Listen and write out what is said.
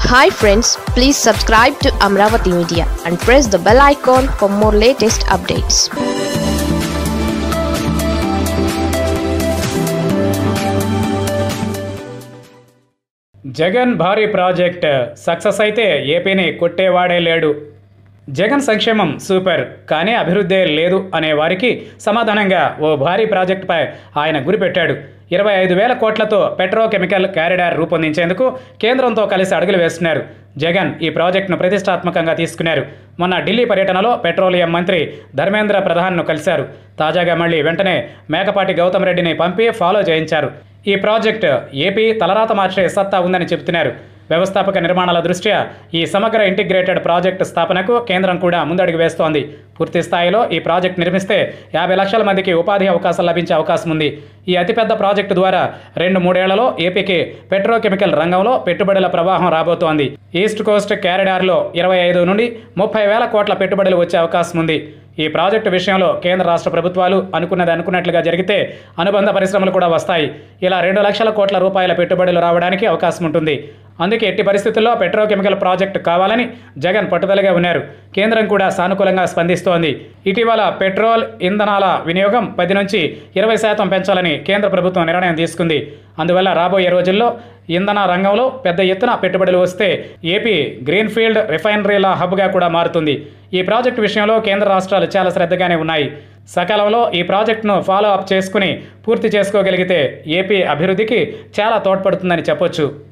hi friends please subscribe to Amaravati media and press the bell icon for more latest updates Jagan భారీ project success అయితే ఏపీని కొట్టేవాడే లేడు జగన్ సంక్షేమం super కానీ అభివృద్ధే లేదు అనే వారికి సమాధానంగా ఓ భారీ ప్రాజెక్టుపై ఆయన గురిపెట్టాడు ఇరవై ఐదు వేల కోట్లతో పెట్రోకెమికల్ కారిడార్ రూపొందించేందుకు కేంద్రంతో కలిసి అడుగులు వేస్తున్నారు జగన్ ఈ ప్రాజెక్టును ప్రతిష్టాత్మకంగా తీసుకున్నారు మొన్న ఢిల్లీ పర్యటనలో పెట్రోలియం మంత్రి ధర్మేంద్ర ప్రధాన్ను కలిశారు తాజాగా మళ్ళీ వెంటనే మేకపాటి గౌతమ్ రెడ్డిని పంపి ఫాలో చేయించారు ఈ ప్రాజెక్టు ఏపీ తలరాత మార్చే సత్తా ఉందని చెబుతున్నారు వ్యవస్థాపక నిర్మాణాల దృష్ట్యా ఈ సమగ్ర ఇంటిగ్రేటెడ్ ప్రాజెక్టు స్థాపనకు కేంద్రం కూడా ముందడుగు వేస్తోంది పూర్తి స్థాయిలో ఈ ప్రాజెక్టు నిర్మిస్తే యాభై లక్షల మందికి ఉపాధి అవకాశాలు లభించే అవకాశం ఉంది ఈ అతిపెద్ద ప్రాజెక్టు ద్వారా రెండు మూడేళ్లలో ఏపీకి పెట్రోకెమికల్ రంగంలో పెట్టుబడుల ప్రవాహం రాబోతోంది ఈస్ట్ కోస్ట్ క్యారిడార్లో ఇరవై ఐదు నుండి ముప్పై వేల కోట్ల పెట్టుబడులు వచ్చే అవకాశం ఉంది ఈ ప్రాజెక్టు విషయంలో కేంద్ర రాష్ట్ర ప్రభుత్వాలు అనుకున్నది అనుకున్నట్లుగా జరిగితే అనుబంధ పరిశ్రమలు కూడా వస్తాయి ఇలా రెండు లక్షల కోట్ల రూపాయల పెట్టుబడులు రావడానికి అవకాశం ఉంటుంది అందుకే ఎట్టి పరిస్థితుల్లో పెట్రోకెమికల్ ప్రాజెక్టు కావాలని జగన్ పట్టుదలగా ఉన్నారు కేంద్రం కూడా సానుకూలంగా స్పందిస్తోంది ఇటీవల పెట్రోల్ ఇంధనాల వినియోగం పది నుంచి ఇరవై శాతం పెంచాలని కేంద్ర ప్రభుత్వం నిర్ణయం తీసుకుంది అందువల్ల రాబోయే రోజుల్లో ఇంధన రంగంలో పెద్ద ఎత్తున పెట్టుబడులు వస్తే ఏపీ గ్రీన్ఫీల్డ్ రిఫైనరీల హబ్గా కూడా మారుతుంది ఈ ప్రాజెక్టు విషయంలో కేంద్ర రాష్ట్రాలు చాలా శ్రద్ధగానే ఉన్నాయి సకాలంలో ఈ ప్రాజెక్టును ఫాలో అప్ చేసుకుని పూర్తి చేసుకోగలిగితే ఏపీ అభివృద్ధికి చాలా తోడ్పడుతుందని చెప్పొచ్చు